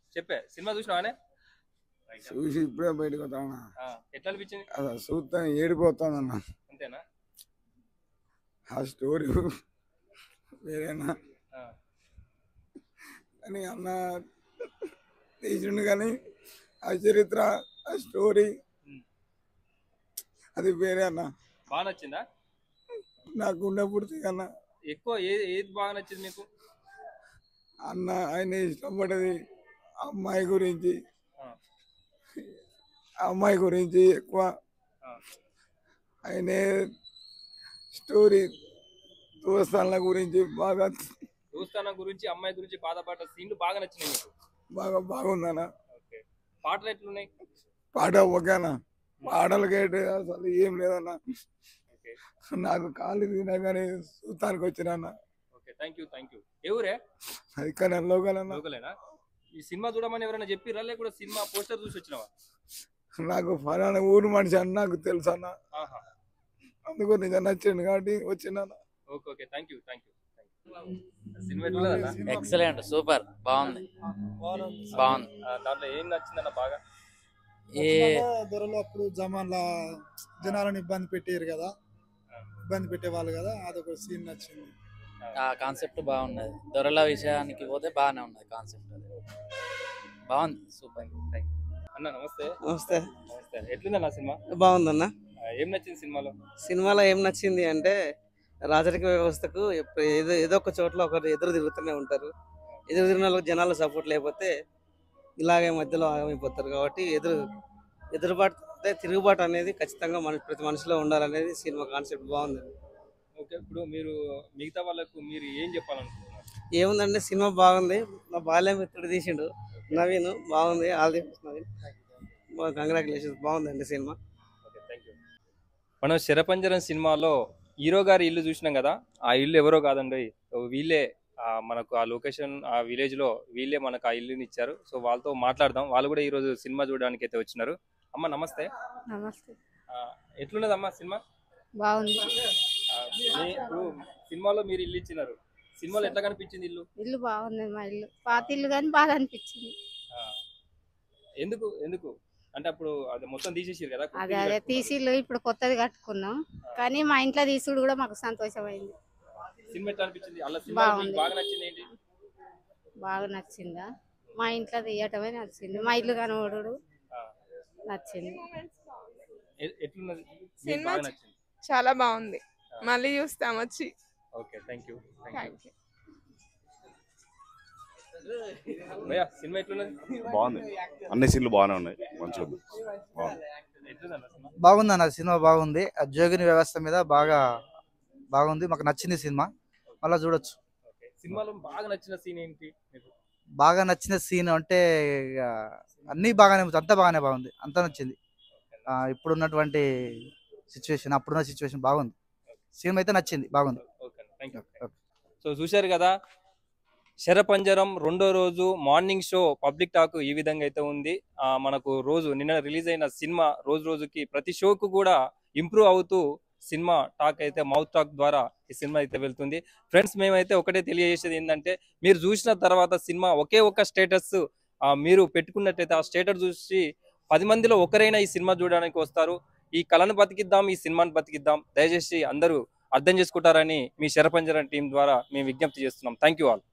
చెప్పే సినిమా చూసినావానే చూసి ఇప్పుడే బయటకు వస్తానా ఆ, ఎట్లా అనిపించింది అసలు చూస్తాను ఏడిపోతానన్న అంతేనా ఆ స్టోరీ వేరేనా ఆ, కానీ అన్న తీసిండు కానీ ఆ చరిత్ర ఆ స్టోరీ ఉమ్. అది వేరే అన్న బాగా నచ్చిందా నాకు ఉండపుడితే కన్నా ఎక్కువ ఏది ఏది బాగా నచ్చింది మీకు అన్న ఆయన ఇష్టపడేది అమ్మాయి గురించి ఆ, ఆ అమ్మాయి గురించి ఎక్కువ ఆ, ఆయన స్టోరీ దోస్తాన్ల గురించి బాగా దోస్తానం గురించి అమ్మాయి గురించి బాధపడ్డ సీన్లు బాగా నచ్చినాయి మీకు బాగా బాగుందన్న ఓకే పాటలు ఎట్లున్నాయి పాట ఓకేనా పాటలకైతే అసలు ఏం లేదన్న ఓకే నాకు కాలు తినా కానీ చూస్తానికి వచ్చిన okay thank you thank you ఎవరే అది కానీ లోకలన్న లోకలేనా ఈ సినిమా చూడమని ఎవరైనా చెప్పిరా లేకుండా సినిమా పోస్టర్ చూసి వచ్చినావా నాకు ఫలానా ఊరు మనిషి అని నాకు తెలుసు అన్న ఆహా అందుకు నిజం నచ్చింది కాబట్టి వచ్చిన okay okay thank you thank you సినిమా ఎట్లున్నదన్నా ఎక్సలెంట్ సూపర్ బాగుంది బాగుంది ఆ, దాంట్లో ఏం నచ్చిందన్న బాగా ఈ దొరలు అప్పుడు జమాన్లా జనాలను ఇబ్బంది పెట్టారు కదా ఇబ్బంది పెట్టేవాళ్ళు కదా అదొక సీన్ నచ్చింది ఆ కాన్సెప్ట్ బాగున్నది దొరల విషయానికి పోతే బాగానే ఉన్నది కాన్సెప్ట్ అది బాగుంది సూపర్ అన్న నమస్తే నమస్తే నమస్తే ఎట్లుందన్న సినిమా బాగుందన్న ఆ, ఏం నచ్చింది సినిమాలో సినిమాలో ఏం నచ్చింది అంటే రాజరిక వ్యవస్థకు ఎప్పుడు ఏదో ఏదో ఒక చోట్ల ఒకరు ఎదురు తిరుగుతూనే ఉంటారు ఎదురు తిరిగిన వాళ్ళకి జనాల సపోర్ట్ లేకపోతే ఇలాగే మధ్యలో ఆగమైపోతారు కాబట్టి ఎదురు ఎదురుబాటు అంటే తిరుగుబాటు అనేది ఖచ్చితంగా మన ప్రతి మనిషిలో ఉండాలనేది సినిమా కాన్సెప్ట్ బాగుంది ఓకే ఇప్పుడు మీరు మిగతా వాళ్ళకు మీరు ఏం చెప్పాలనుకుంటున్నారు ఏముందంటే సినిమా బాగుంది నా బాల్య మిత్రుడు తీసిండు నవీన్ బాగుంది all the best Naveen congratulations బాగుందండి సినిమా ఓకే థ్యాంక్ యూ మనం శరపంజరం సినిమాలో హీరో గారి ఇల్లు చూసినాం కదా ఆ ఇల్లు ఎవరో కాదండి వీళ్ళే ఆ మనకు ఆ లొకేషన్ ఆ విలేజ్ లో వీళ్ళే మనకు ఆ ఇల్లుని ఇచ్చారు సో వాళ్ళతో మాట్లాడదాం వాళ్ళు కూడా ఈ రోజు సినిమా చూడడానికి అయితే వచ్చినారు అమ్మ నమస్తే నమస్తే ఆ, ఎట్లున్నదమ్మా సినిమా బాగుంది ఆ, మీ- ఇప్పుడు సినిమాలో మీరు ఇల్లు ఇచ్చినారు సినిమాలో ఎట్లా కనిపించింది ఇల్లు ఇల్లు బాగుంది మా ఇల్లు పాత ఇల్లు కానీ బాగా అనిపించింది ఆ, ఎందుకు ఎందుకు అంటే అప్పుడు అది మొత్తం తీసేసారు కదా అదే అదే తీసి ఇల్లు ఇప్పుడు కొత్తది కట్టుకున్నాం కానీ మా ఇంట్లో తీసుడు కూడా మాకు సంతోషమైంది సినిమా ఎట్లా అనిపించింది అలా సినిమా మీకు బాగుంది. బాగా నచ్చింది ఏంటి బాగా నచ్చిందా మా ఇంట్లో తీయటమే నచ్చింది మా ఇల్లు కనబడు ఆ, నచ్చింది ఎ- ఎట్లున్నది మీకు సినిమా బాగా నచ్చింది చాలా బాగుంది మళ్ళీ చూస్తాం వచ్చి okay thank you thank thank you you భయ్యా సినిమా ఎట్లున్నది బాగుంది అన్ని సీన్లు బాగానే ఉన్నాయి మంచిగా ఉంది బాగుంది ఎట్లుందన్న సినిమా బాగుంది అన్న సినిమా బాగుంది ఆ జోగిని వ్యవస్థ మీద బాగా బాగుంది మాకు నచ్చింది సినిమా మళ్ళీ చూడొచ్చు ఓకే సినిమాలో బాగా నచ్చిన సీన్ ఏంటి మీకు బాగా నచ్చిన సీన్ అంటే ఇక అన్నీ బాగానే ఉంది అంతా బాగానే బాగుంది అంతా నచ్చింది ఆ, ఇప్పుడున్నటువంటి సిచ్యువేషన్ అప్పుడున్న సిచ్యువేషన్ బాగుంది సినిమా అయితే నచ్చింది బాగుంది okay thank you okay. So చూశారు కదా శరపంజరం రెండో రోజు మార్నింగ్ షో పబ్లిక్ టాక్ ఈ విధంగా అయితే ఉంది ఆ, మనకు రోజు నిన్న రిలీజ్ అయిన సినిమా రోజు రోజుకి ప్రతి షోకు కూడా ఇంప్రూవ్ అవుతూ సినిమా టాక్ అయితే మౌత్ టాక్ ద్వారా ఈ సినిమా అయితే వెళ్తుంది ఫ్రెండ్స్ మేమైతే ఒకటే తెలియజేసేది ఏంటంటే మీరు చూసిన తర్వాత సినిమా ఒకే ఒక స్టేటస్ మీరు పెట్టుకున్నట్టయితే ఆ స్టేటస్ చూసి పది మందిలో ఒకరైనా ఈ సినిమా చూడడానికి వస్తారు ఈ కళను బతికిద్దాం ఈ సినిమాని బతికిద్దాం దయచేసి అందరూ అర్థం చేసుకుంటారని మీ శరపంజరం టీం ద్వారా మేము విజ్ఞప్తి చేస్తున్నాం థ్యాంక్ యూ ఆల్